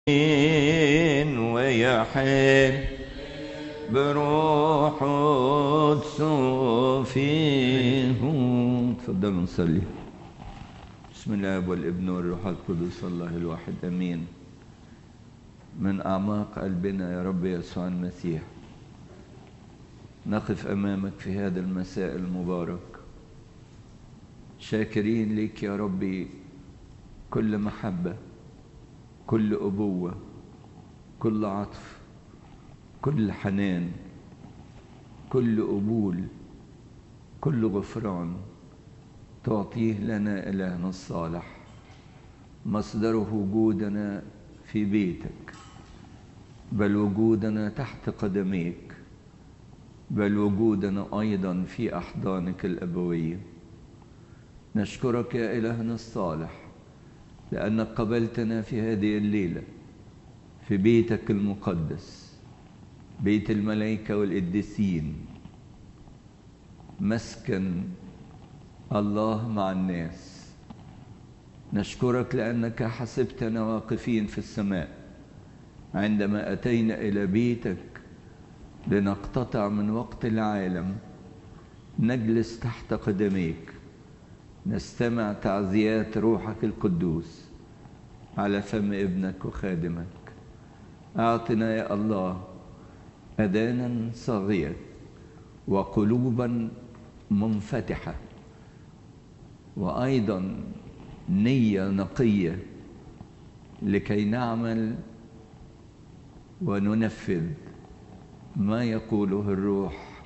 ويحل بروح فيهم تفضلوا نصلي بسم الله والابن والروح القدس الله الواحد امين من اعماق قلبنا يا رب يسوع المسيح نقف امامك في هذا المساء المبارك شاكرين لك يا ربي كل محبه كل ابوه كل عطف كل حنان كل قبول كل غفران تعطيه لنا إلهنا الصالح مصدره وجودنا في بيتك بل وجودنا تحت قدميك بل وجودنا أيضا في أحضانك الأبوية نشكرك يا إلهنا الصالح لأنك قبلتنا في هذه الليلة في بيتك المقدس بيت الملائكة والقديسين مسكن الله مع الناس نشكرك لأنك حسبتنا واقفين في السماء عندما أتينا إلى بيتك لنقتطع من وقت العالم نجلس تحت قدميك نستمع تعزيات روحك القدوس على فم ابنك وخادمك أعطنا يا الله أذانا صاغية وقلوبا منفتحة وأيضا نية نقية لكي نعمل وننفذ ما يقوله الروح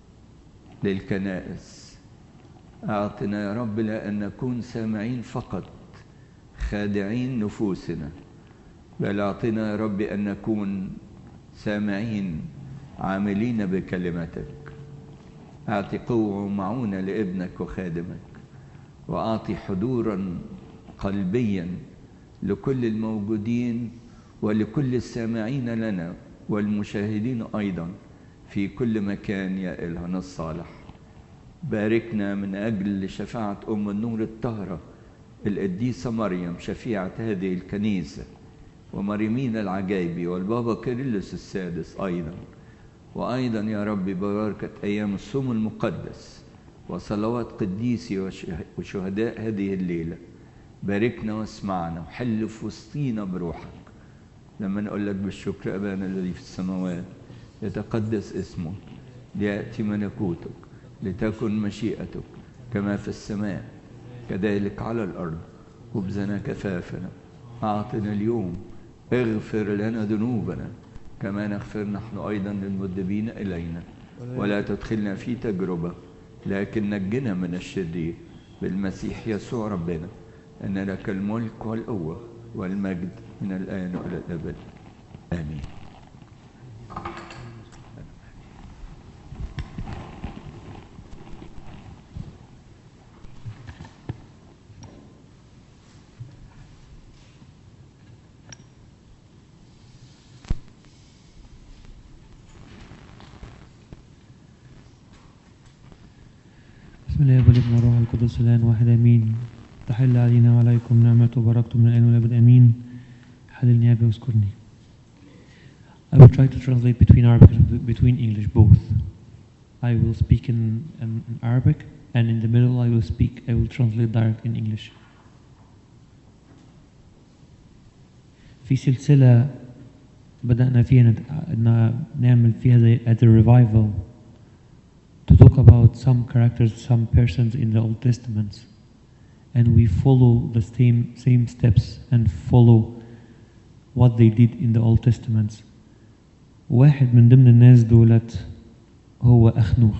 للكنائس أعطنا يا رب لأن نكون سامعين فقط خادعين نفوسنا بل أعطنا يا رب أن نكون سامعين عاملين بكلمتك أعطي قوة ومعونة لابنك وخادمك وأعطي حضورا قلبيا لكل الموجودين ولكل السامعين لنا والمشاهدين أيضا في كل مكان يا إلهنا الصالح باركنا من أجل شفاعة أم النور الطاهرة القديسة مريم شفيعة هذه الكنيسة ومريمين العجايبي والبابا كيرلس السادس أيضا وأيضا يا رب ببركة أيام الصوم المقدس وصلوات قديسي وشهداء هذه الليلة باركنا واسمعنا وحل في وسطينا بروحك لما نقول لك بالشكر أبانا الذي في السماوات يتقدس اسمك ليأتي ملكوتك لتكن مشيئتك كما في السماء كذلك على الأرض خبزنا كفافنا أعطنا اليوم اغفر لنا ذنوبنا كما نغفر نحن أيضا للمذنبين إلينا ولا تدخلنا في تجربة لكن نجنا من الشرير بالمسيح يسوع ربنا أن لك الملك والقوة والمجد من الآن وإلى الأبد آمين بسم الله والابن والروح القدس الآن واحد آمين تحل علينا وعليكم نعمة وبركته من الآن والأبد آمين حللني يا أبي واذكرني I will try to translate between Arabic and between English both. I will speak in, in, in Arabic and in the middle I will speak, I will translate direct in English. في سلسلة بدأنا فيها نت- إن نعمل فيها زي at a revival to talk about some characters, some persons in the Old Testament, and we follow the same same steps and follow what they did in the Old Testament. واحد من ضمن الناس دولت هو أخنوخ.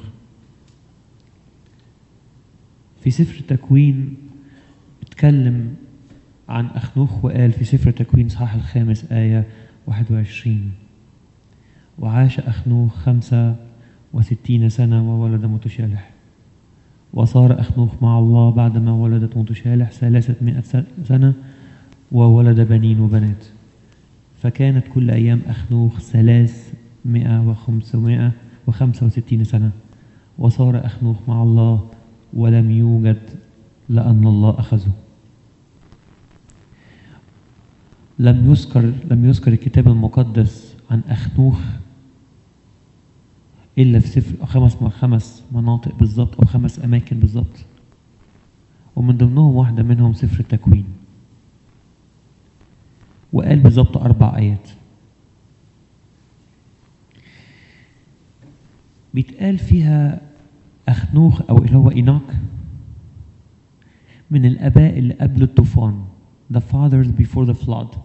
في سفر التكوين اتكلم عن أخنوخ وقال في سفر التكوين صحاح الخامس آية 21 وعاش أخنوخ خمسة وستين سنة وولد متشالح وصار أخنوخ مع الله بعدما ولدت متشالح ثلاثة سنة وولد بنين وبنات فكانت كل أيام أخنوخ ثلاثمائة وخمسمائة وخمسة وستين سنة وصار أخنوخ مع الله ولم يوجد لأن الله أخذه لم يذكر لم يذكر الكتاب المقدس عن أخنوخ إلا في سفر خمس خمس مناطق بالظبط أو خمس أماكن بالظبط ومن ضمنهم واحدة منهم سفر التكوين وقال بالظبط أربع آيات بيتقال فيها أخنوخ أو اللي هو إيناك من الآباء اللي قبل الطوفان the fathers before the flood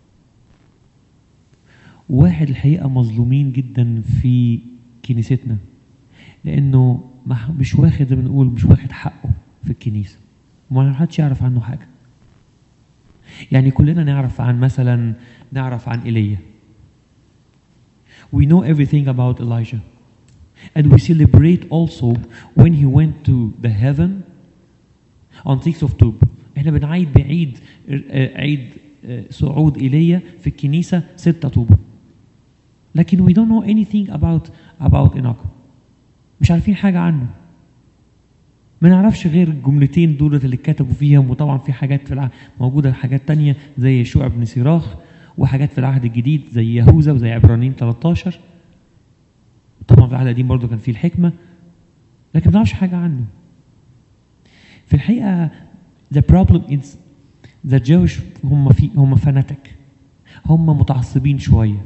واحد الحقيقة مظلومين جدا في كنيستنا لأنه مش واخد زي ما بنقول مش واخد حقه في الكنيسة وما حدش يعرف عنه حاجة يعني كلنا نعرف عن مثلا نعرف عن إيليا we know everything about Elijah and we celebrate also when he went to the heaven on 6 of October احنا بنعيد بعيد عيد صعود ايليا في الكنيسه 6 طوبة لكن we don't know anything about about Enoch مش عارفين حاجه عنه ما نعرفش غير الجملتين دول اللي اتكتبوا فيهم وطبعا في حاجات في العهد موجوده حاجات تانية زي يشوع بن سيراخ وحاجات في العهد الجديد زي يهوذا وزي عبرانيين 13 طبعا في العهد القديم برضه كان فيه الحكمه لكن ما نعرفش حاجه عنه في الحقيقه the problem is the Jewish هم في هم فاناتك هم متعصبين شويه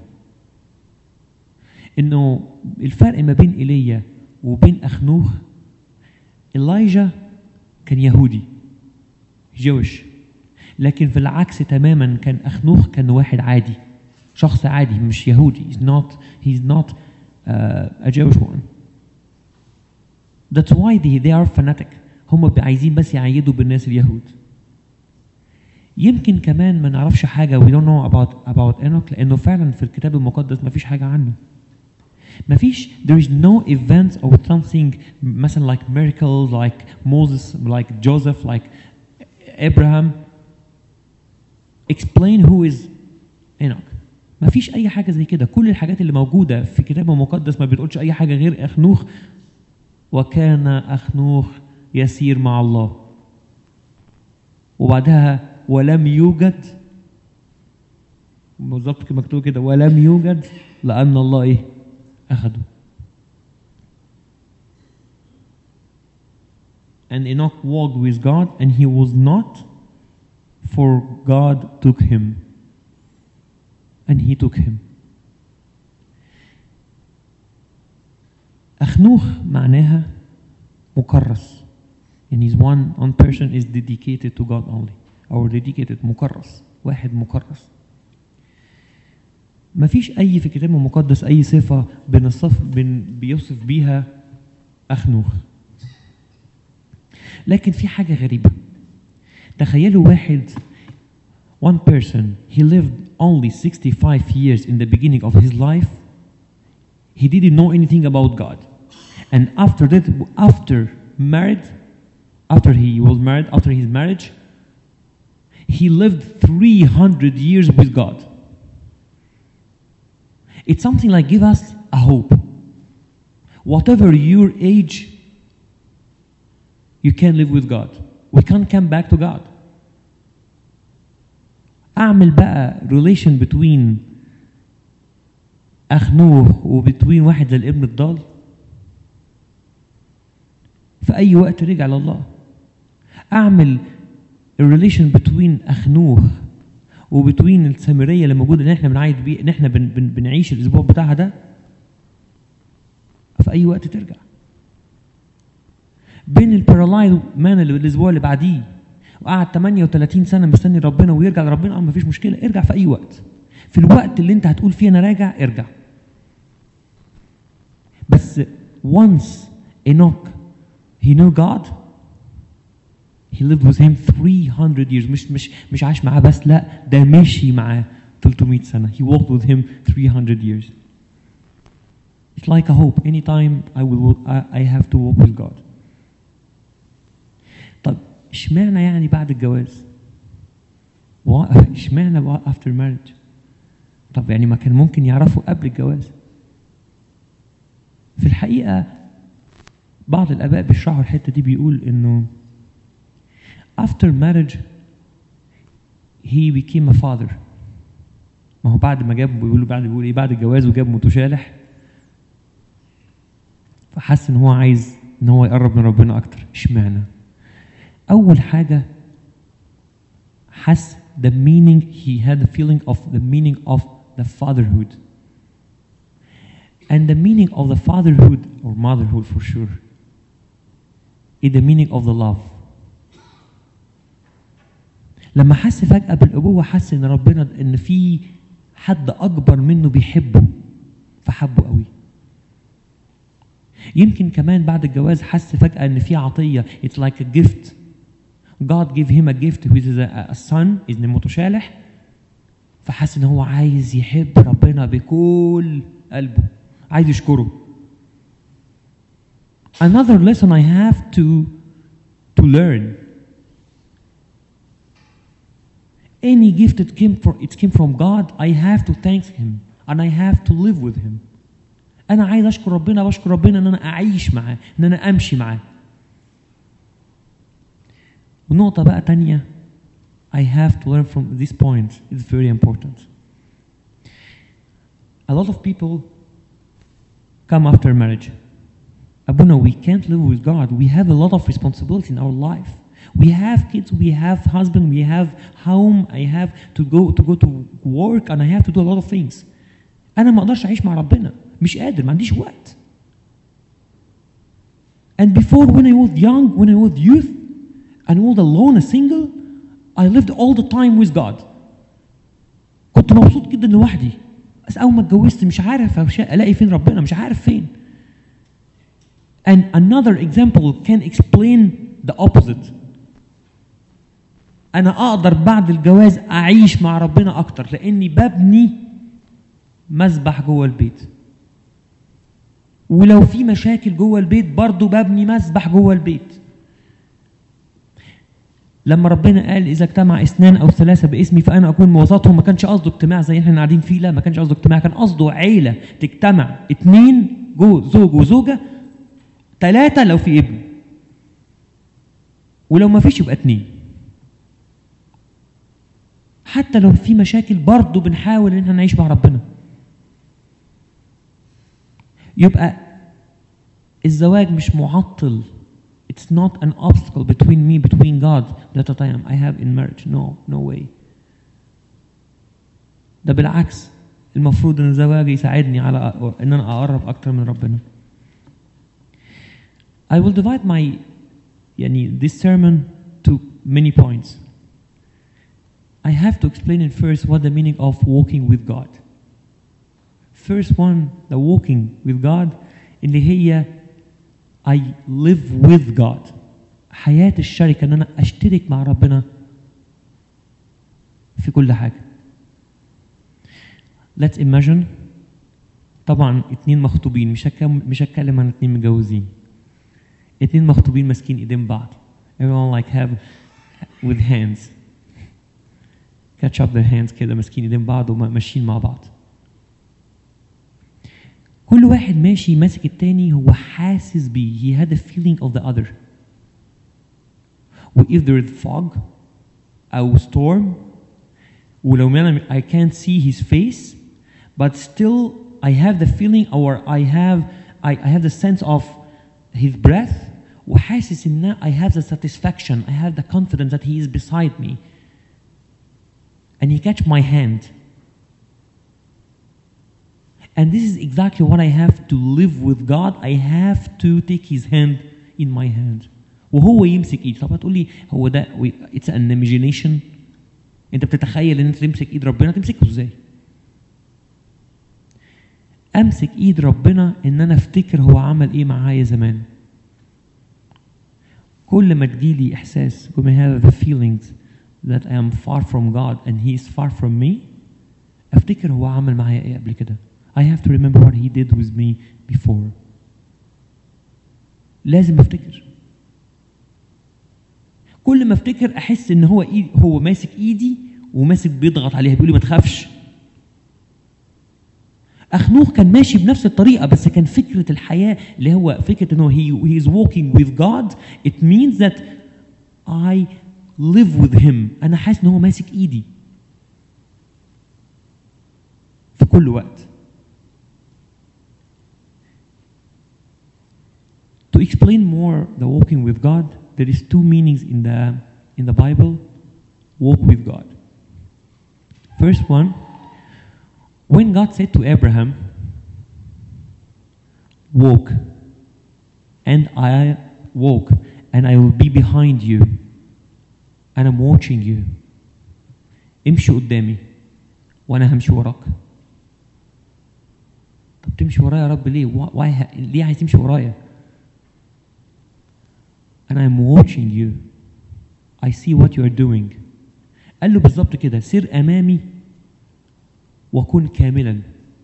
انه الفرق ما بين ايليا وبين اخنوخ إلايجا كان يهودي جويش لكن في العكس تماما كان أخنوخ كان واحد عادي شخص عادي مش يهودي he's not he's not uh, a Jewish one that's why they, they are fanatic هم عايزين بس يعيدوا بالناس اليهود يمكن كمان ما نعرفش حاجة we don't know about about Enoch لأنه فعلا في الكتاب المقدس ما فيش حاجة عنه ما فيش there is no events or something مثلا like miracles like Moses like Joseph like Abraham explain who is Enoch ما فيش أي حاجة زي كده كل الحاجات اللي موجودة في الكتاب المقدس ما بتقولش أي حاجة غير أخنوخ وكان أخنوخ يسير مع الله وبعدها ولم يوجد بالظبط مكتوب كده ولم يوجد لأن الله إيه أخده And Enoch walked with God and he was not for God took him and he took him أخنوخ معناها مكرس يعني one, one person is dedicated to God only or dedicated مكرس واحد مكرس ما فيش أي في الكتاب المقدس أي صفة بنصف بن بيوصف بيها أخنوخ لكن في حاجة غريبة تخيلوا واحد one person he lived only 65 years in the beginning of his life he didn't know anything about God and after that after married after he was married after his marriage he lived 300 years with God it's something like give us a hope whatever your age you can live with God we can't come back to God اعمل بقى relation between اخنوخ وبتوين واحد للابن الضال في اي وقت رجع لله اعمل الريليشن بتوين اخنوخ وبتوين السامريه اللي موجوده اللي احنا بنعيد بيه ان احنا بن بن بنعيش الاسبوع بتاعها ده في اي وقت ترجع بين البارالايز مان اللي الاسبوع اللي بعديه وقعد 38 سنه مستني ربنا ويرجع لربنا اه مفيش مشكله ارجع في اي وقت في الوقت اللي انت هتقول فيه انا راجع ارجع بس once Enoch he knew God he lived with him 300 years مش مش مش عاش معاه بس لا ده مشي معاه 300 سنة he walked with him 300 years it's like a hope anytime I will I, I have to walk with God طب اشمعنى يعني بعد الجواز اشمعنى after marriage طب يعني ما كان ممكن يعرفوا قبل الجواز في الحقيقة بعض الآباء بيشرحوا الحتة دي بيقول إنه after marriage he became a father ما هو بعد ما جاب بيقولوا بعد بيقول ايه بعد الجواز وجاب متشالح فحس ان هو عايز ان هو يقرب من ربنا اكتر اشمعنى اول حاجه حس the meaning he had the feeling of the meaning of the fatherhood and the meaning of the fatherhood or motherhood for sure is the meaning of the love لما حس فجأة بالأبوة حس إن ربنا إن في حد أكبر منه بيحبه فحبه قوي يمكن كمان بعد الجواز حس فجأة إن في عطية it's like a gift God gave him a gift which is a, a son اسمه متشالح فحس إن هو عايز يحب ربنا بكل قلبه عايز يشكره another lesson I have to to learn any gift that came from it came from God I have to thank him and I have to live with him انا عايز اشكر ربنا بشكر ربنا ان انا اعيش معاه ان انا امشي معاه ونقطة بقى تانية I have to learn from this point it's very important a lot of people come after marriage Abuna, we can't live with God. We have a lot of responsibility in our life. We have kids, we have husband, we have home, I have to go to go to work and I have to do a lot of things. أنا ما أقدرش أعيش مع ربنا، مش قادر، ما عنديش وقت. And before when I was young, when I was youth, and I was alone, a single, I lived all the time with God. كنت مبسوط جدا لوحدي. بس أول ما اتجوزت مش عارف ألاقي فين ربنا، مش عارف فين. And another example can explain the opposite. أنا أقدر بعد الجواز أعيش مع ربنا أكتر لأني ببني مسبح جوه البيت. ولو في مشاكل جوه البيت برضه ببني مسبح جوه البيت. لما ربنا قال إذا اجتمع اثنان أو ثلاثة باسمي فأنا أكون وسطهم ما كانش قصده اجتماع زي احنا قاعدين فيه لا ما كانش قصده اجتماع كان قصده عيلة تجتمع اثنين جو زوج وزوجة ثلاثة لو في ابن ولو ما فيش يبقى اتنين حتى لو في مشاكل برضه بنحاول ان احنا نعيش مع ربنا يبقى الزواج مش معطل It's not an obstacle between me, between God that I am I have in marriage. No, no way. ده بالعكس المفروض ان الزواج يساعدني على ان انا اقرب اكتر من ربنا. I will divide my يعني this sermon to many points. I have to explain it first what the meaning of walking with God. First one, the walking with God اللي هي I live with God. حياة الشركة ان انا اشترك مع ربنا في كل حاجة. Let's imagine طبعا اتنين مخطوبين مش هتكلم مش هتكلم عن اتنين متجوزين. اتنين مخطوبين ماسكين ايدين بعض everyone like have with hands catch up their hands كده ماسكين ايدين بعض وماشيين مع بعض كل واحد ماشي ماسك التاني هو حاسس بيه he had a feeling of the other و if there is fog أو storm ولو أنا I can't see his face but still I have the feeling or I have I, I have the sense of his breath وحاسس ان I have the satisfaction I have the confidence that he is beside me and he catch my hand and this is exactly what I have to live with God I have to take his hand in my hand وهو يمسك ايدي طب هتقول لي هو ده it's an imagination انت بتتخيل ان انت تمسك ايد ربنا تمسكه ازاي امسك ايد ربنا ان انا افتكر هو عمل ايه معايا زمان كل ما تجيلي احساس when I have the feelings that I am far from God and he is far from me افتكر هو عمل معايا ايه قبل كده I have to remember what he did with me before لازم افتكر كل ما افتكر احس ان هو إيد هو ماسك ايدي وماسك بيضغط عليها بيقول لي ما تخافش اخنوخ كان ماشي بنفس الطريقه بس كان فكره الحياه اللي هو فكره انه he, he is walking with God it means that I live with him انا حاسس ان هو ماسك ايدي كل وقت To explain more the walking with God, there is two meanings in the in the Bible. Walk with God. First one, when God said to Abraham, "Walk," and I walk, and I will be behind you, and I'm watching you. امشي قدامي وانا همشي وراك. طب تمشي ورايا يا رب ليه؟ why, ليه عايز تمشي ورايا؟ and I'm watching you. I see what you are doing. قال له بالظبط كده سر أمامي وكن كاملا.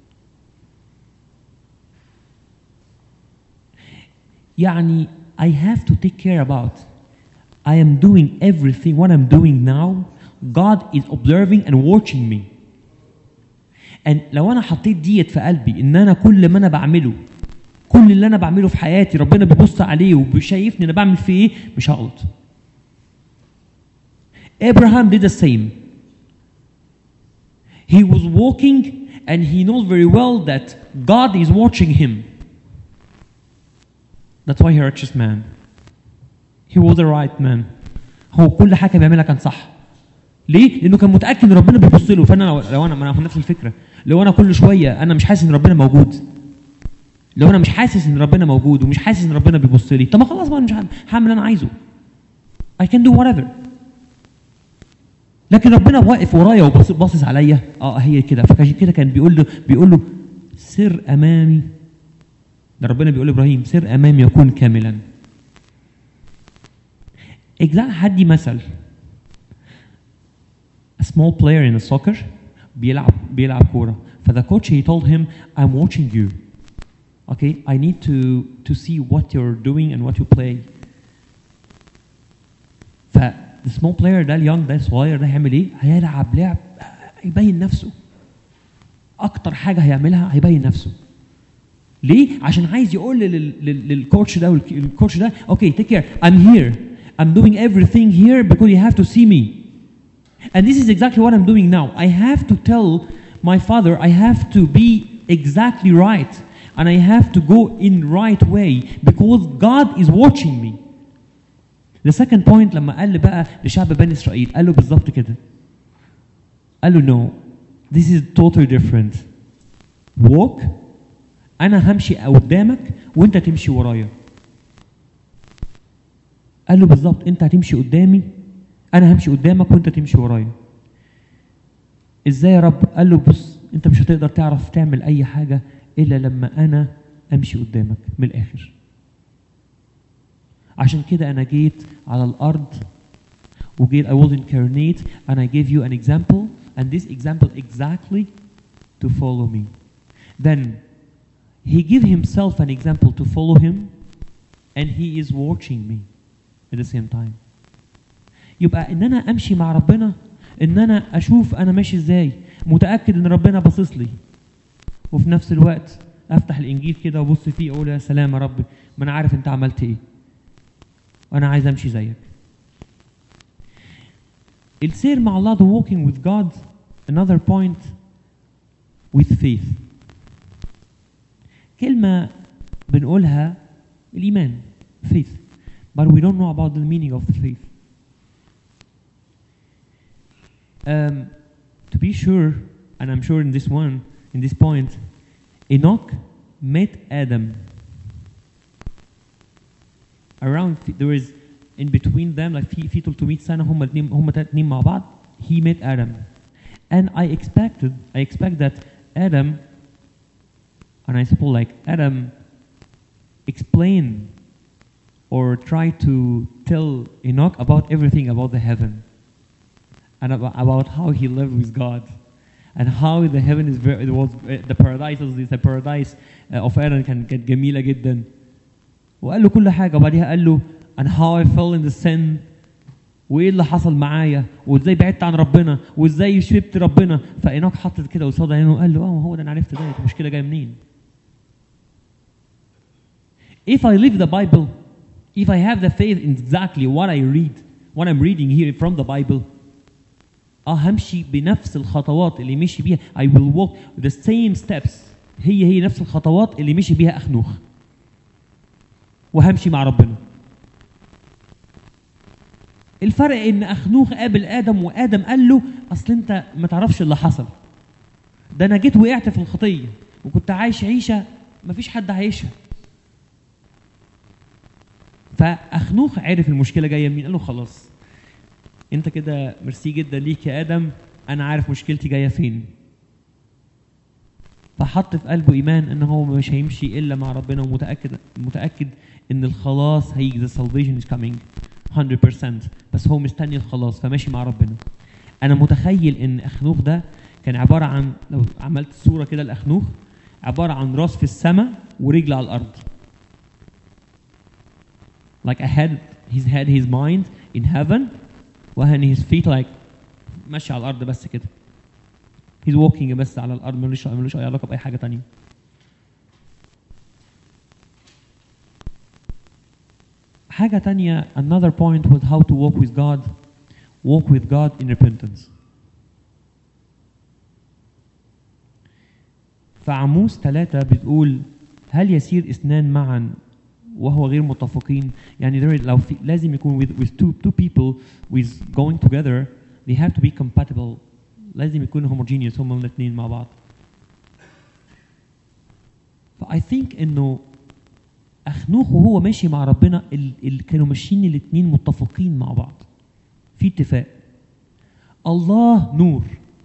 يعني I have to take care about. I am doing everything what I'm doing now. God is observing and watching me. And لو أنا حطيت ديت في قلبي إن أنا كل ما أنا بعمله كل اللي انا بعمله في حياتي ربنا بيبص عليه وشايفني انا بعمل فيه ايه مش هغلط Abraham did the same he was walking and he knows very well that God is watching him that's why he righteous man he was the right man هو كل حاجه بيعملها كان صح ليه؟ لانه كان متاكد ان ربنا بيبص له فانا لو انا ما انا في نفس الفكره لو انا كل شويه انا مش حاسس ان ربنا موجود لو انا مش حاسس ان ربنا موجود ومش حاسس ان ربنا بيبص لي طب ما خلاص بقى مش هعمل اللي انا عايزه I can do whatever لكن ربنا واقف ورايا وباصص عليا اه هي كده فعشان كده كان بيقول له بيقول له سر امامي ده ربنا بيقول لابراهيم سر امامي يكون كاملا exactly هدي مثل a small player in the soccer بيلعب بيلعب كوره فذا coach he told him I'm watching you okay i need to to see what you're doing and what you play ف the small player ده اليونج ده الصغير ده هيعمل ايه هيلعب لعب هيبين نفسه اكتر حاجه هيعملها هيبين نفسه ليه عشان عايز يقول لل- لل- للكوتش ده والكوتش ده اوكي take care I'm here I'm doing everything here because you have to see me and this is exactly what I'm doing now I have to tell my father I have to be exactly right and I have to go in right way because God is watching me. The second point لما قال بقى لشعب بني إسرائيل قال له بالظبط كده. قال له no this is totally different. Walk أنا همشي قدامك وأنت تمشي ورايا. قال له بالظبط أنت هتمشي قدامي أنا همشي قدامك وأنت تمشي ورايا. ازاي يا رب؟ قال له بص انت مش هتقدر تعرف تعمل اي حاجه الا لما انا امشي قدامك من الاخر. عشان كده انا جيت على الارض وجيت I was incarnate and I gave you an example and this example exactly to follow me. Then he gave himself an example to follow him and he is watching me at the same time. يبقى ان انا امشي مع ربنا ان انا اشوف انا ماشي ازاي متاكد ان ربنا باصص لي وفي نفس الوقت افتح الانجيل كده وابص فيه اقول يا سلام يا رب ما انا عارف انت عملت ايه وانا عايز امشي زيك السير مع الله the walking with God another point with faith كلمة بنقولها الإيمان faith but we don't know about the meaning of the faith um, to be sure and I'm sure in this one in this point Enoch met Adam around there is in between them like في في 300 سنة هم الاثنين هم الاثنين مع بعض he met Adam and I expected I expect that Adam and I suppose like Adam explain or try to tell Enoch about everything about the heaven and about, about how he lived with God and how the heaven is very it was uh, the paradise is the paradise uh, of Adam كان كانت جميلة جدا وقال له كل حاجة وبعديها قال له and how I fell in the sin وايه اللي حصل معايا وازاي بعدت عن ربنا وازاي شربت ربنا فإناك حطت كده قصاد عينه وقال له اه هو ده انا عرفت ده المشكله جايه منين if I live the Bible if I have the faith in exactly what I read what I'm reading here from the Bible اه همشي بنفس الخطوات اللي مشي بيها I will walk the same steps هي هي نفس الخطوات اللي مشي بيها أخنوخ وهمشي مع ربنا الفرق ان اخنوخ قابل ادم وادم قال له اصل انت ما تعرفش اللي حصل ده انا جيت وقعت في الخطيه وكنت عايش عيشه ما فيش حد عايشها فاخنوخ عرف المشكله جايه منين قال له خلاص انت كده ميرسي جدا ليك يا ادم انا عارف مشكلتي جايه فين فحط في قلبه ايمان ان هو مش هيمشي الا مع ربنا ومتاكد متاكد ان الخلاص هيجي the salvation is coming 100% بس هو مستني الخلاص فماشي مع ربنا انا متخيل ان اخنوخ ده كان عباره عن لو عملت صوره كده لاخنوخ عباره عن راس في السماء ورجل على الارض like a head his head his mind in heaven وهن his feet like ماشي على الارض بس كده he's walking بس على الارض ملوش ملوش اي علاقه باي حاجه تانية حاجة تانية another point with how to walk with God walk with God in repentance فعموس ثلاثة بتقول هل يسير اثنان معا وهو غير متفقين يعني there is- لو في لازم يكون with, with two, two people with going together they have to be compatible لازم يكونوا homogeneous هما الاثنين مع بعض ف I think انه اخنوخ وهو ماشي مع ربنا اللي كانوا ماشيين الاثنين متفقين مع بعض في اتفاق الله نور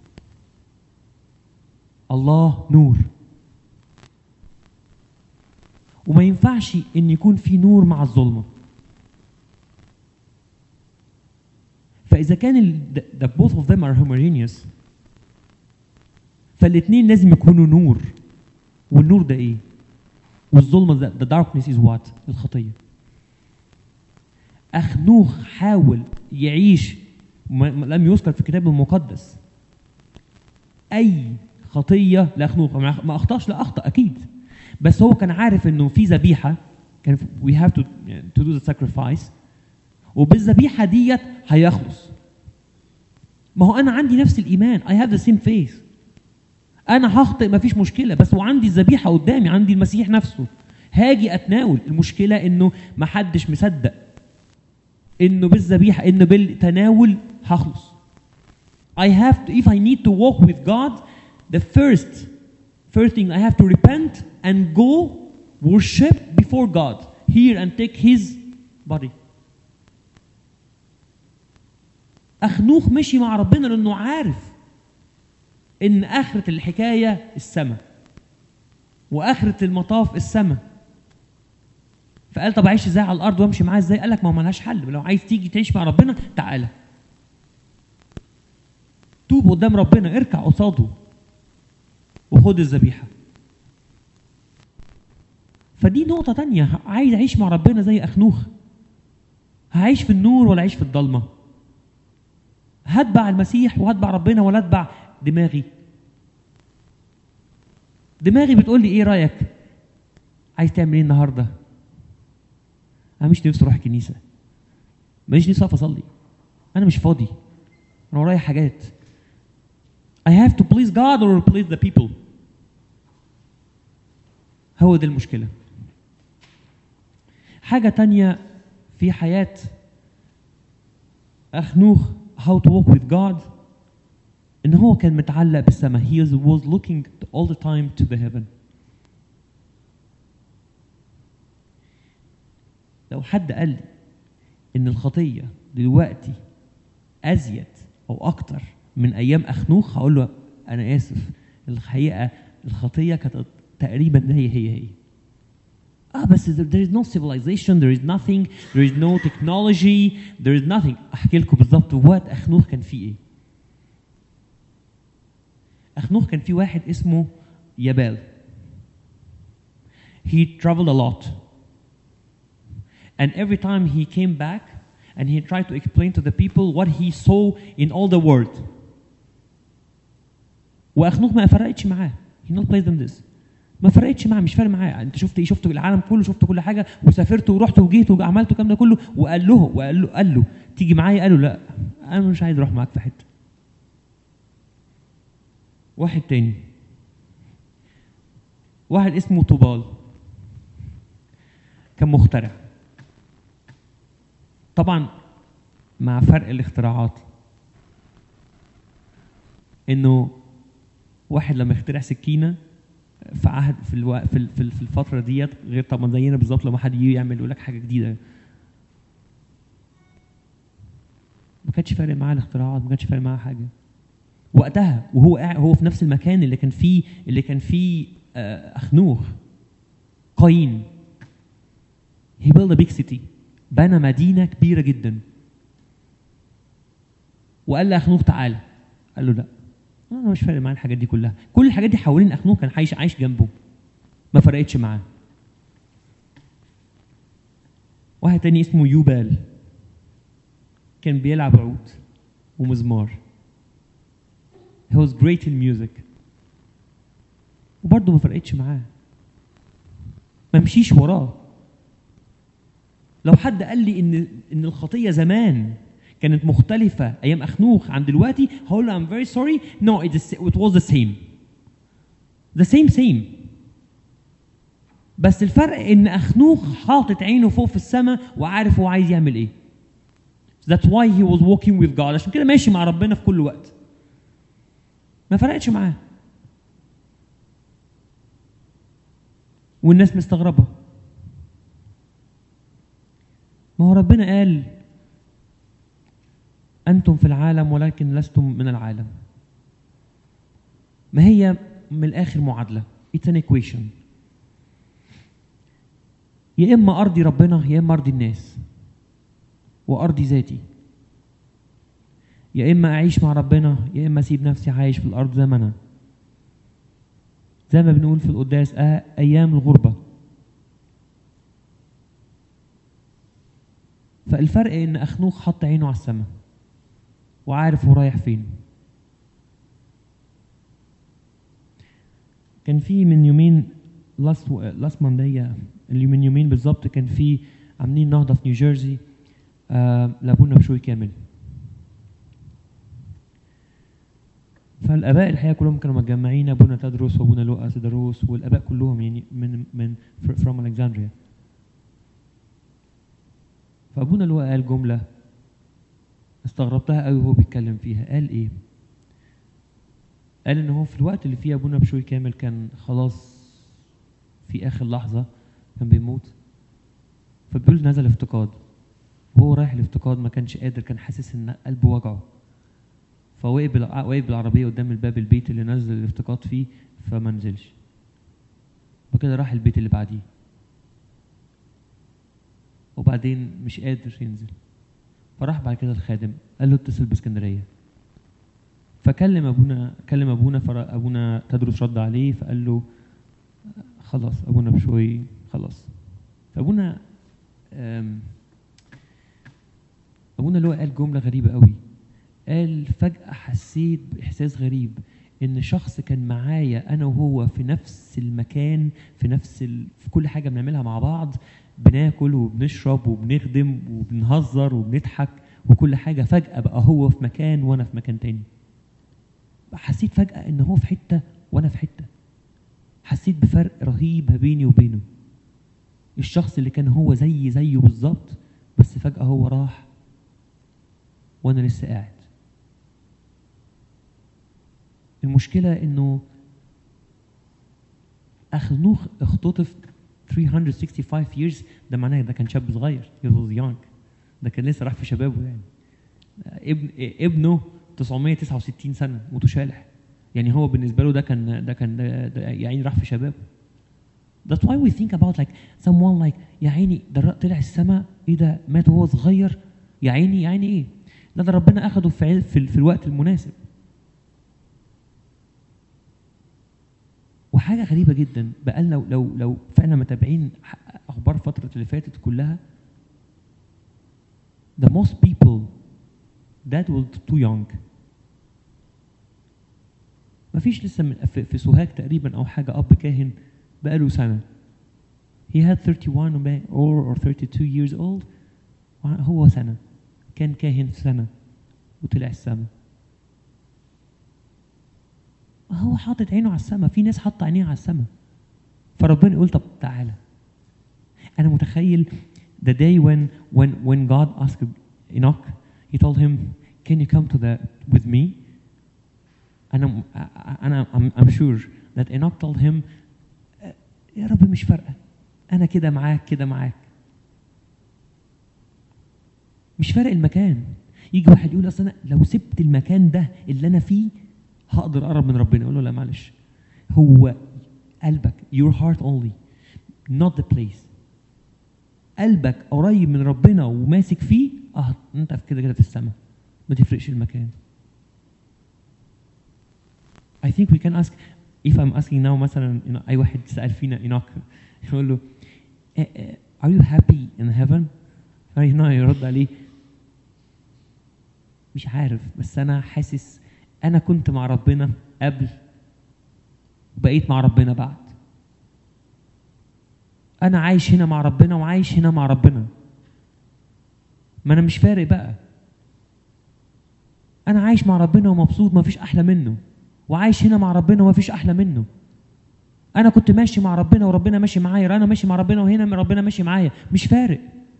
الله نور وما ينفعش ان يكون في نور مع الظلمه فاذا كان ال the, the both of them are homogeneous فالاثنين لازم يكونوا نور والنور ده ايه والظلمه ده the darkness is what الخطيه اخنوخ حاول يعيش ما ما- لم يذكر في الكتاب المقدس اي خطيه لاخنوخ ما ما اخطاش لا اخطا اكيد بس هو كان عارف انه في ذبيحه كان we have to to do the sacrifice وبالذبيحه ديت هيخلص ما هو انا عندي نفس الايمان I have the same faith انا هخطئ مفيش مشكله بس وعندي الذبيحه قدامي عندي المسيح نفسه هاجي اتناول المشكله انه ما حدش مصدق انه بالذبيحه انه بالتناول هخلص I have to if I need to walk with God the first first thing I have to repent and go worship before God here and take his body أخنوخ مشي مع ربنا لأنه عارف إن آخرة الحكاية السماء وآخرة المطاف السماء فقال طب أعيش إزاي على الأرض وأمشي معاه إزاي؟ قال لك ما هو ملهاش حل لو عايز تيجي تعيش مع ربنا تعالى توب قدام ربنا اركع قصاده وخد الذبيحة فدي نقطة تانية عايز أعيش مع ربنا زي أخنوخ هعيش في النور ولا أعيش في الضلمة هتبع المسيح وهتبع ربنا ولا اتبع دماغي دماغي بتقول لي ايه رايك عايز تعمل ايه النهارده انا مش نفسي اروح الكنيسه ماليش نفسي اقف اصلي انا مش فاضي انا ورايا حاجات I have to please God or please the people هو دي المشكلة حاجة تانية في حياة أخنوخ how to walk with God إن هو كان متعلق بالسماء he was looking all the time to the heaven لو حد قال لي إن الخطية دلوقتي أزيد أو أكتر من أيام أخنوخ هقول له أنا آسف الحقيقة الخطية كانت تقريبا هي هي هي اه بس there there is no civilization there is nothing there is no technology there is nothing احكي لكم بالظبط وقت اخنوخ كان فيه ايه اخنوخ كان في واحد اسمه يابال he traveled a lot and every time he came back and he tried to explain to the people what he saw in all the world واخنوخ ما فرقتش معاه he not played them this ما فرقتش معاه مش فارق معاه انت شفت ايه شفت العالم كله شفت كل حاجه وسافرت ورحت وجيت وعملت الكلام ده كله وقال له وقال له قال له تيجي معايا قال له لا انا مش عايز اروح معاك في حته واحد تاني واحد اسمه طوبال كان مخترع طبعا مع فرق الاختراعات انه واحد لما يخترع سكينه في عهد في الو... في ال- في ال- في الفتره ديت غير طبعا زينا بالظبط لما حد يجي يعمل يقول لك حاجه جديده ما كانش فارق معاه الاختراعات ما كانش فارق معاه حاجه وقتها وهو قاعد هو في نفس المكان اللي كان فيه اللي كان فيه آه، اخنوخ قايين he built a big city بنى مدينه كبيره جدا وقال لاخنوخ تعالى قال له لا انا مش فارق معايا الحاجات دي كلها كل الحاجات دي حوالين اخنوخ كان عايش عايش جنبه ما فرقتش معاه واحد تاني اسمه يوبال كان بيلعب عود ومزمار he was great in music وبرضه ما فرقتش معاه ما مشيش وراه لو حد قال لي ان ان الخطيه زمان كانت مختلفة أيام أخنوخ عن دلوقتي هقول له I'm very sorry no it, is, it was the same the same same بس الفرق إن أخنوخ حاطط عينه فوق في السماء وعارف هو عايز يعمل إيه That's why he was walking with God عشان كده ماشي مع ربنا في كل وقت ما فرقتش معاه والناس مستغربة ما هو ربنا قال أنتم في العالم ولكن لستم من العالم ما هي من الآخر معادلة It's an equation يا إما أرضي ربنا يا إما أرضي الناس وأرضي ذاتي يا إما أعيش مع ربنا يا إما أسيب نفسي عايش في الأرض زي ما أنا زي ما بنقول في القداس آه أيام الغربة فالفرق إن أخنوخ حط عينه على السماء وعارف هو رايح فين كان في من يومين لاست لاست مانديا اللي من يومين بالظبط كان في عاملين نهضه في نيوجيرسي آه لابونا بشوي كامل فالاباء الحقيقه كلهم كانوا متجمعين ابونا تدرس وابونا لوقا سيدروس والاباء كلهم يعني من من فروم الكسندريا فابونا لوقا قال جمله استغربتها قوي وهو بيتكلم فيها قال ايه قال ان هو في الوقت اللي فيه ابونا بشوي كامل كان خلاص في اخر لحظه كان بيموت فبيقول نزل افتقاد وهو رايح الافتقاد ما كانش قادر كان حاسس ان قلبه وجعه فوقف بالع- وقف بالعربيه قدام الباب البيت اللي نزل الافتقاد فيه فما نزلش وكده راح البيت اللي بعديه وبعدين مش قادر ينزل فراح بعد كده الخادم قال له اتصل باسكندريه فكلم ابونا كلم ابونا فابونا تدرس رد عليه فقال له خلاص ابونا بشوي خلاص فابونا آم، ابونا اللي هو قال جمله غريبه قوي قال فجاه حسيت باحساس غريب ان شخص كان معايا انا وهو في نفس المكان في نفس ال... في كل حاجه بنعملها مع بعض بناكل وبنشرب وبنخدم وبنهزر وبنضحك وكل حاجه فجاه بقى هو في مكان وانا في مكان تاني حسيت فجاه ان هو في حته وانا في حته حسيت بفرق رهيب ما بيني وبينه الشخص اللي كان هو زي زيه بالظبط بس فجاه هو راح وانا لسه قاعد المشكله انه اخنوخ اختطف 365 years ده معناه ده كان شاب صغير he was young ده كان لسه راح في شبابه يعني ابن ابنه 969 سنه متشالح يعني هو بالنسبه له ده كان ده كان ده, ده يا عيني راح في شبابه That's why we think about like someone like يا عيني ده طلع السماء ايه ده مات وهو صغير يا عيني يا عيني ايه لا ده ربنا اخده في, عل- في, في الوقت المناسب وحاجه غريبه جدا بقى لو لو لو فعلا متابعين ح- اخبار فتره اللي فاتت كلها the most people that were too young مفيش لسه من في, في سوهاج تقريبا او حاجه اب كاهن بقاله سنه he had 31 وبا- or, or 32 years old هو سنه كان كاهن سنه وطلع السما هو حاطط عينه على السماء في ناس حاطه عينيها على السماء فربنا يقول طب تعالى انا متخيل the day when when when God asked Enoch he told him can you come to the with me انا انا I'm, I'm sure that Enoch told him يا رب مش فارقه انا كده معاك كده معاك مش فارق المكان يجي واحد يقول اصل انا لو سبت المكان ده اللي انا فيه هقدر اقرب من ربنا اقول له لا معلش هو قلبك your heart only not the place قلبك قريب من ربنا وماسك فيه اه انت كده كده في السماء ما تفرقش المكان I think we can ask if I'm asking now مثلا you know, اي واحد سأل فينا إناك يقول له "Eh, eh, are you happy in heaven؟ فهنا يرد عليه مش عارف بس انا حاسس انا كنت مع ربنا قبل وبقيت مع ربنا بعد انا عايش هنا مع ربنا وعايش هنا مع ربنا ما انا مش فارق بقى انا عايش مع ربنا ومبسوط ما فيش احلى منه وعايش هنا مع ربنا وما فيش احلى منه انا كنت ماشي مع ربنا وربنا ماشي معايا انا ماشي مع ربنا وهنا ربنا ماشي معايا مش فارق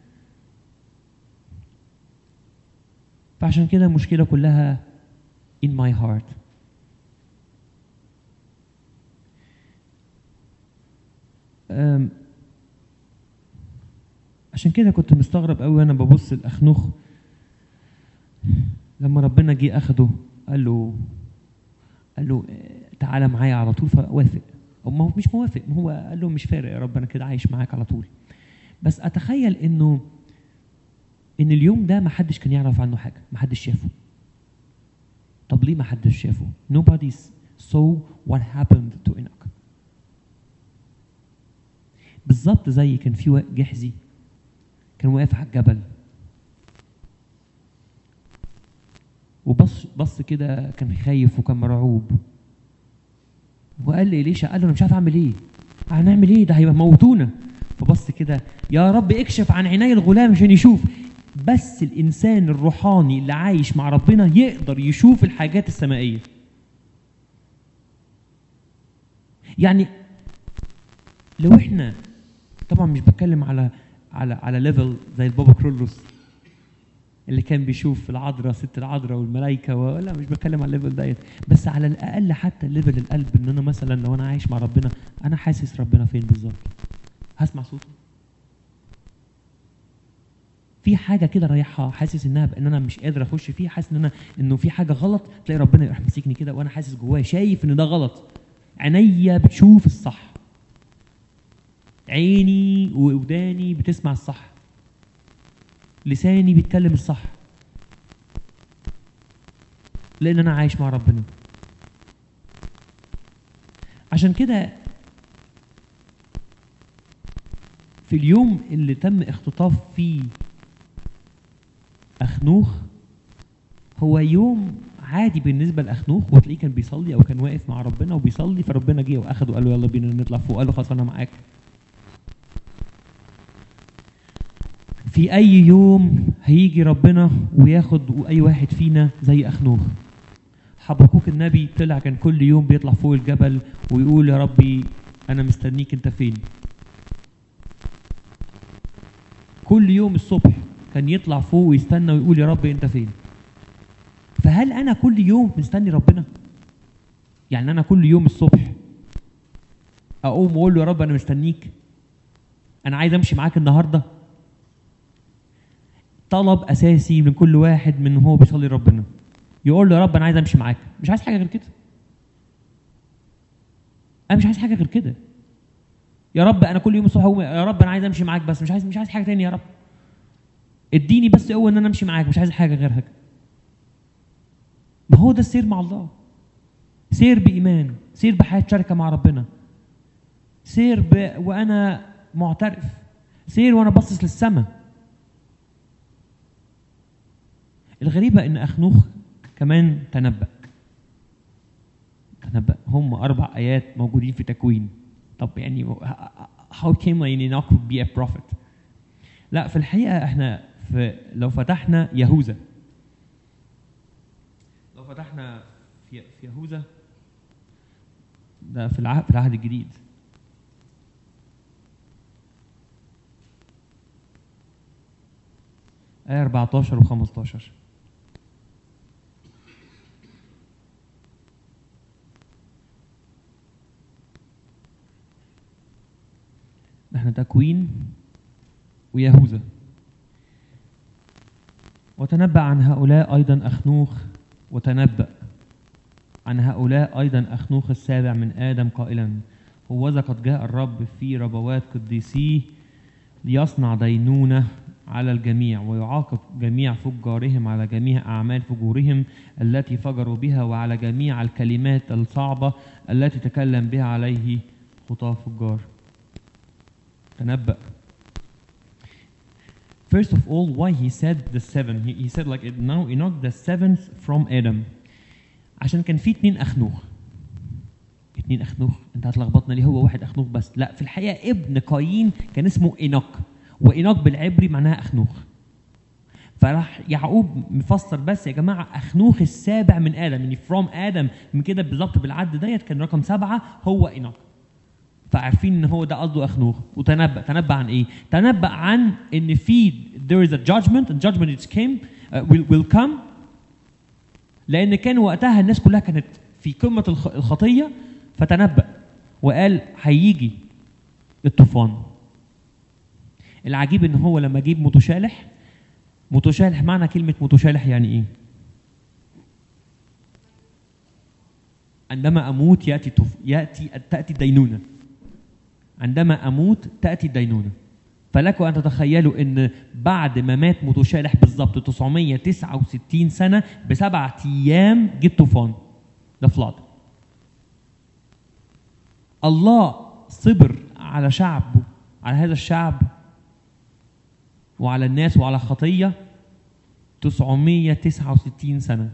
فعشان كده المشكله كلها in my heart أم، عشان كده كنت مستغرب قوي وانا ببص الاخنوخ لما ربنا جه اخده قال له قال له آه، تعالى معايا على طول فوافق او ما هو مش موافق ما هو قال له مش فارق يا رب انا كده عايش معاك على طول بس اتخيل انه ان اليوم ده ما حدش كان يعرف عنه حاجه ما حدش شافه طب ليه ما حدش شافه nobody saw what happened to Enoch بالظبط زي كان في وا- جحزي كان واقف على الجبل وبص بص كده كان خايف وكان مرعوب وقال لي ليش قال له انا مش عارف اعمل ايه هنعمل ايه ده هيبقى موتونا فبص كده يا رب اكشف عن عيني الغلام عشان يشوف بس الانسان الروحاني اللي عايش مع ربنا يقدر يشوف الحاجات السمائيه يعني لو احنا طبعا مش بتكلم على على على ليفل زي البابا كرولوس اللي كان بيشوف العذراء ست العذراء والملائكه ولا مش بتكلم على الليفل ديت بس على الاقل حتى ليفل القلب ان انا مثلا لو انا عايش مع ربنا انا حاسس ربنا فين بالظبط هسمع صوته في حاجه كده رايحه حاسس انها ان انا مش قادر اخش فيها حاسس ان انا انه في حاجه غلط تلاقي ربنا يروح ماسكني كده وانا حاسس جوايا شايف ان ده غلط عينيا بتشوف الصح عيني ووداني بتسمع الصح لساني بيتكلم الصح لان انا عايش مع ربنا عشان كده في اليوم اللي تم اختطاف فيه اخنوخ هو يوم عادي بالنسبه لاخنوخ وتلاقيه كان بيصلي او كان واقف مع ربنا وبيصلي فربنا جه واخده وقال له يلا بينا نطلع فوق قال له خلاص انا معاك في اي يوم هيجي ربنا وياخد اي واحد فينا زي اخنوخ حبقوك النبي طلع كان كل يوم بيطلع فوق الجبل ويقول يا ربي انا مستنيك انت فين كل يوم الصبح كان يطلع فوق ويستنى ويقول يا رب انت فين فهل انا كل يوم مستني ربنا يعني انا كل يوم الصبح اقوم واقول له يا رب انا مستنيك انا عايز امشي معاك النهارده طلب اساسي من كل واحد من هو بيصلي ربنا يقول له يا رب انا عايز امشي معاك مش عايز حاجه غير كده انا مش عايز حاجه غير كده يا رب انا كل يوم الصبح اقوم يا رب انا عايز امشي معاك بس مش عايز مش عايز حاجه تاني يا رب اديني بس قوه ان انا امشي معاك مش عايز حاجه غيرها كده ما هو ده السير مع الله سير بايمان سير بحياه شركه مع ربنا سير ب... وانا معترف سير وانا باصص للسماء الغريبة إن أخنوخ كمان تنبأ تنبأ هم أربع آيات موجودين في تكوين طب يعني how came Enoch to be a prophet لا في الحقيقة احنا في لو فتحنا يهوذا لو فتحنا في في يهوذا ده في العهد في العهد الجديد آية 14 و 15 احنا تكوين ويهوذا وتنبأ عن هؤلاء أيضا أخنوخ وتنبأ عن هؤلاء أيضا أخنوخ السابع من آدم قائلا هوذا قد جاء الرب في ربوات قديسيه ليصنع دينونة على الجميع ويعاقب جميع فجارهم على جميع أعمال فجورهم التي فجروا بها وعلى جميع الكلمات الصعبة التي تكلم بها عليه خطاه فجار تنبأ First of all, why he said the seven? He, he said like it, now Enoch the seventh from Adam. عشان كان في اتنين أخنوخ. اتنين أخنوخ، أنت هتلخبطنا ليه هو واحد أخنوخ بس؟ لا في الحقيقة ابن قايين كان اسمه إينوك. وإينوك بالعبري معناها أخنوخ. فراح يعقوب مفسر بس يا جماعة أخنوخ السابع من آدم يعني from آدم من كده بالظبط بالعد ديت كان رقم سبعة هو إينوك. فعارفين ان هو ده قصده اخنوخ وتنبأ تنبأ عن ايه؟ تنبأ عن ان في there is a judgment and judgment is came uh, will, will come لان كان وقتها الناس كلها كانت في قمه الخ- الخطيه فتنبأ وقال هيجي الطوفان العجيب ان هو لما جيب متشالح متشالح معنى كلمه متشالح يعني ايه؟ عندما اموت ياتي تف... ياتي تاتي الدينونه عندما اموت تاتي الدينونه فلكم ان تتخيلوا ان بعد ما مات متشالح بالظبط 969 سنه بسبعة ايام جه الطوفان ده فلاد الله صبر على شعبه على هذا الشعب وعلى الناس وعلى خطيه 969 سنه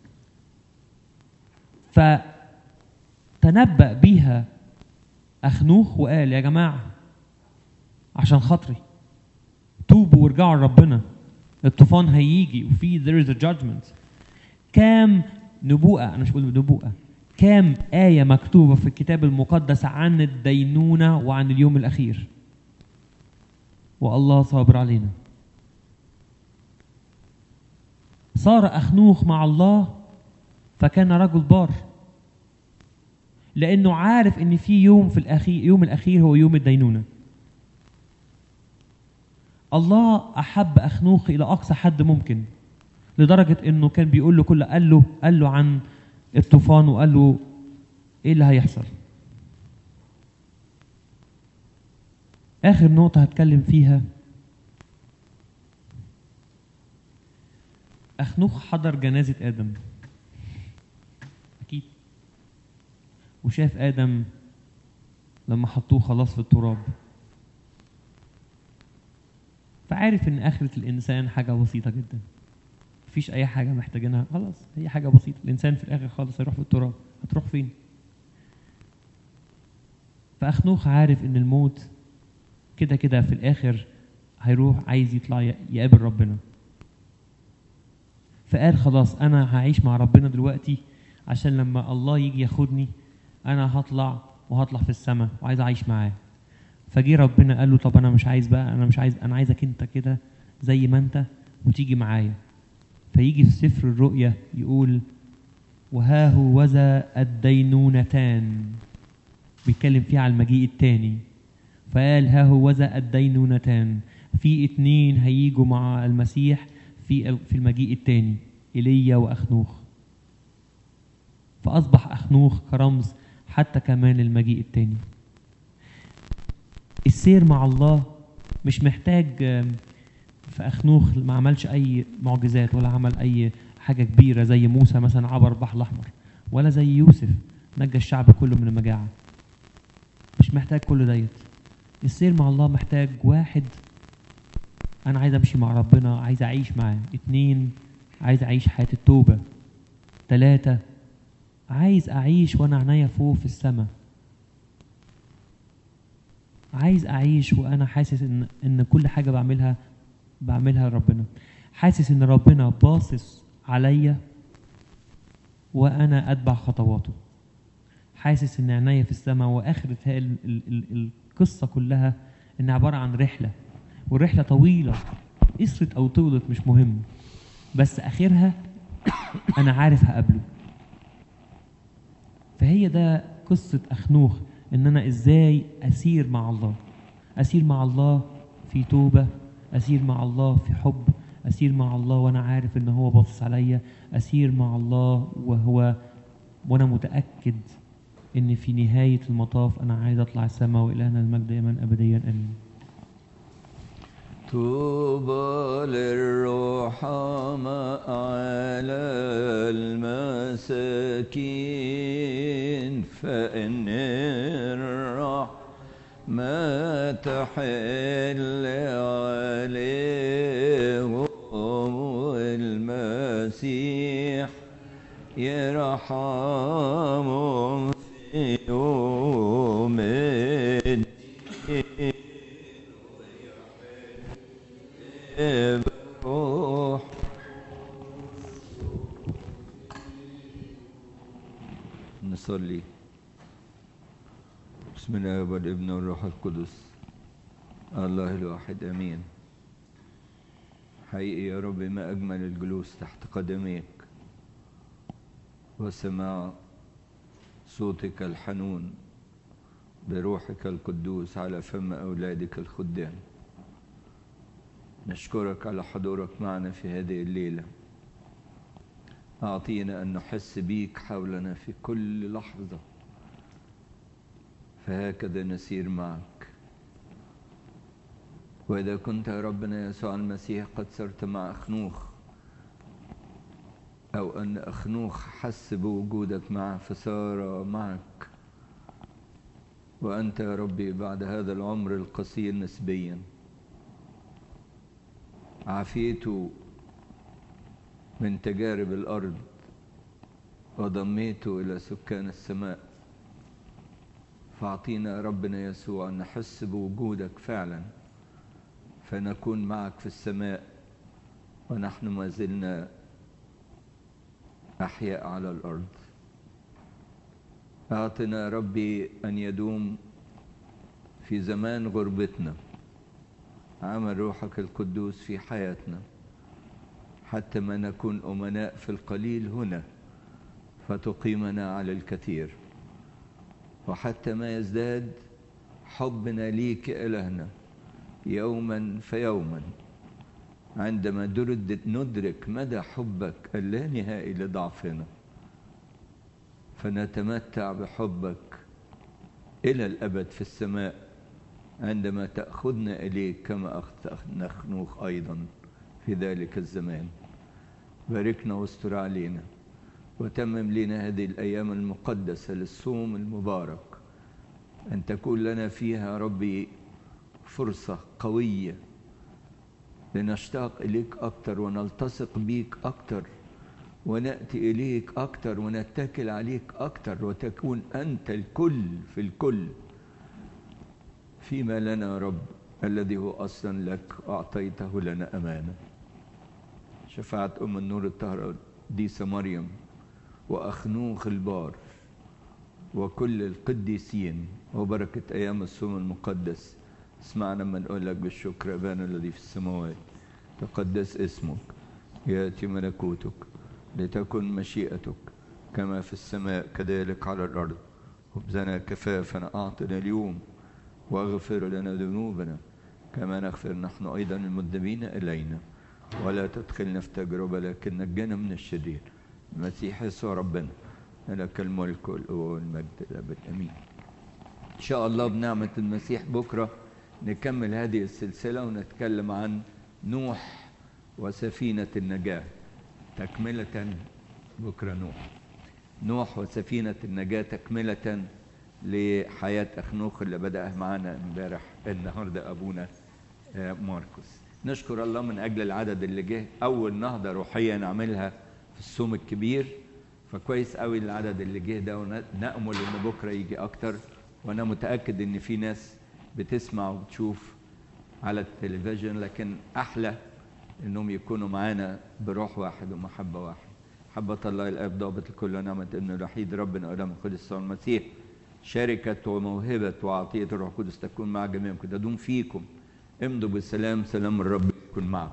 فتنبأ بيها أخنوخ وقال يا جماعة عشان خاطري توبوا وارجعوا لربنا الطوفان هيجي وفي there is a judgment كام نبوءة أنا مش بقول نبوءة كام آية مكتوبة في الكتاب المقدس عن الدينونة وعن اليوم الأخير والله صابر علينا صار أخنوخ مع الله فكان رجل بار لانه عارف ان في يوم في الاخير يوم الاخير هو يوم الدينونه الله احب اخنوخ الى اقصى حد ممكن لدرجه انه كان بيقول له كل قال له قال له عن الطوفان وقال له ايه اللي هيحصل اخر نقطه هتكلم فيها اخنوخ حضر جنازه ادم اكيد وشاف ادم لما حطوه خلاص في التراب فعارف ان اخره الانسان حاجه بسيطه جدا مفيش اي حاجه محتاجينها خلاص هي حاجه بسيطه الانسان في الاخر خالص هيروح في التراب هتروح فين فاخنوخ عارف ان الموت كده كده في الاخر هيروح عايز يطلع ي- يقابل ربنا فقال خلاص انا هعيش مع ربنا دلوقتي عشان لما الله يجي ياخدني انا هطلع وهطلع في السماء وعايز اعيش معاه فجي ربنا قال له طب انا مش عايز بقى انا مش عايز انا عايزك انت كده زي ما انت وتيجي معايا فيجي في سفر الرؤيا يقول وها هو ذا الدينونتان بيتكلم فيه على المجيء التاني فقال ها هو ذا الدينونتان في اتنين هيجوا مع المسيح في في المجيء التاني ايليا واخنوخ فاصبح اخنوخ كرمز حتى كمان المجيء التاني السير مع الله مش محتاج آم، في اخنوخ ما عملش اي معجزات ولا عمل اي حاجه كبيره زي موسى مثلا عبر البحر الاحمر ولا زي يوسف نجى الشعب كله من المجاعه مش محتاج كل ديت السير مع الله محتاج واحد انا عايز امشي مع ربنا عايز اعيش معاه اتنين عايز اعيش حياه التوبه تلاتة عايز اعيش وانا عينيا فوق في السماء عايز اعيش وانا حاسس ان ان كل حاجه بعملها بعملها لربنا حاسس ان ربنا باصص عليا وانا اتبع خطواته حاسس ان عينيا في السماء واخرة هاي ال- ال- ال- القصة كلها انها عبارة عن رحلة والرحلة طويلة قصرت او طولت مش مهم بس اخرها انا عارف هقابله فهي ده قصة أخنوخ إن أنا إزاي أسير مع الله أسير مع الله في توبة أسير مع الله في حب أسير مع الله وأنا عارف إن هو باصص عليا أسير مع الله وهو وأنا متأكد إن في نهاية المطاف أنا عايز أطلع السماء وإلهنا المجد دائما أبديا آمين طوبى للرحماء على المساكين فإن الرحمة تحل عليهم المسيح يرحمهم في يوم الدين بروح نصلي بسم الله والابن والروح القدس الله الواحد امين حقيقي يا رب ما اجمل الجلوس تحت قدميك وسماع صوتك الحنون بروحك القدوس على فم اولادك الخدام نشكرك على حضورك معنا في هذه الليلة أعطينا أن نحس بيك حولنا في كل لحظة فهكذا نسير معك وإذا كنت يا ربنا يسوع المسيح قد صرت مع أخنوخ أو أن أخنوخ حس بوجودك معه فصار معك وأنت يا ربي بعد هذا العمر القصير نسبياً عافيته من تجارب الأرض وضميته إلى سكان السماء فأعطينا يا ربنا يسوع أن نحس بوجودك فعلا فنكون معك في السماء ونحن ما زلنا أحياء على الأرض أعطنا يا ربي أن يدوم في زمان غربتنا عمل روحك القدوس في حياتنا حتى ما نكون أمناء في القليل هنا فتقيمنا على الكثير وحتى ما يزداد حبنا ليك يا إلهنا يوما فيوما عندما درد ندرك مدى حبك اللانهائي لضعفنا فنتمتع بحبك إلى الأبد في السماء عندما تأخذنا إليك كما أخذ نخنوخ أيضا في ذلك الزمان باركنا واستر علينا وتمم لنا هذه الأيام المقدسة للصوم المبارك أن تكون لنا فيها ربي فرصة قوية لنشتاق إليك أكتر ونلتصق بيك أكتر ونأتي إليك أكتر ونتكل عليك أكتر وتكون أنت الكل في الكل فيما لنا يا رب الذي هو أصلا لك أعطيته لنا أمانة شفاعة أم النور الطاهرة ديسة مريم وأخنوخ البار وكل القديسين وبركة أيام الصوم المقدس اسمعنا لما نقول لك بالشكر أبانا الذي في السماوات تقدس اسمك يأتي ملكوتك لتكن مشيئتك كما في السماء كذلك على الأرض خبزنا كفافنا أعطنا اليوم واغفر لنا ذنوبنا كما نغفر نحن أيضا المذنبين إلينا ولا تدخلنا في تجربة لكن نجنا من الشرير المسيح يسوع ربنا لك الملك والقوة والمجد الأبد أمين إن شاء الله بنعمة المسيح بكرة نكمل هذه السلسلة ونتكلم عن نوح وسفينة النجاة تكملة بكرة نوح نوح وسفينة النجاة تكملة لحياة أخنوخ اللي بدأها معانا امبارح النهاردة أبونا ماركوس نشكر الله من أجل العدد اللي جه أول نهضة روحية نعملها في الصوم الكبير فكويس قوي العدد اللي جه ده ونأمل إن بكرة يجي أكتر وأنا متأكد إن في ناس بتسمع وبتشوف على التلفزيون لكن أحلى إنهم يكونوا معانا بروح واحد ومحبة واحد محبة الله الآب ضابط الكل نعمة ابن الوحيد ربنا ولم القدس المسيح شركة وموهبة وعطية الروح القدس تكون مع جميعكم تدوم فيكم امضوا بالسلام سلام الرب يكون معكم